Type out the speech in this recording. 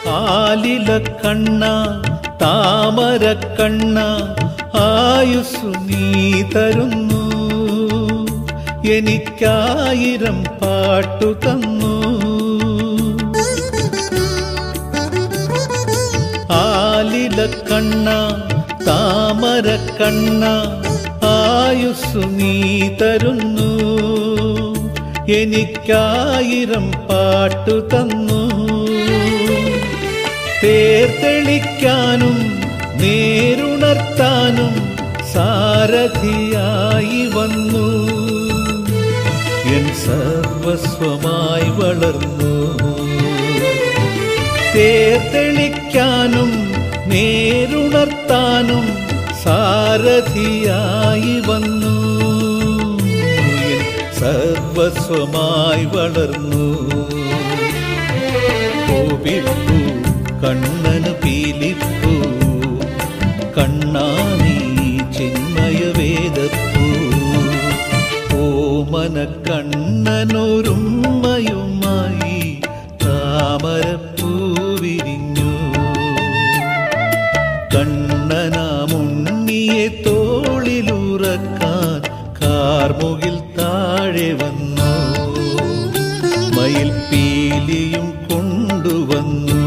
ആലില കണ്ണ താമര കണ്ണ ആയുസ്സു നീ തരുന്നു എനിക്കായിരം പാട്ടു തന്നു ആലില കണ്ണ താമര കണ്ണ ആയുസ്സു നീ തരുന്നു എനിക്കായിരം പാട്ടു തന്നു തേർത്തെളിക്കാനും നേരുണർത്താനും സാരഥിയായി വന്നു എൻ സർവസ്വമായി വളർന്നു തേർത്തെളിക്കാനും നേരുണർത്താനും സാരഥിയായി വന്നു എൻ സർവസ്വമായി വളർന്നു കോപിപ്പു കണ്ണന് പീലിപ്പു കണ്ണാനീ ചിന്മയ വേദപ്പൂ ഓമന കണ്ണനൊരുമ്മയുമായി താമരപ്പൂ വിരിഞ്ഞു കണ്ണനാമുണ്ണിയെ തോളിലുറക്കാൻ കാർമുകിൽ താഴെ വന്നു മയിൽ പീലിയും കൊണ്ടുവന്നു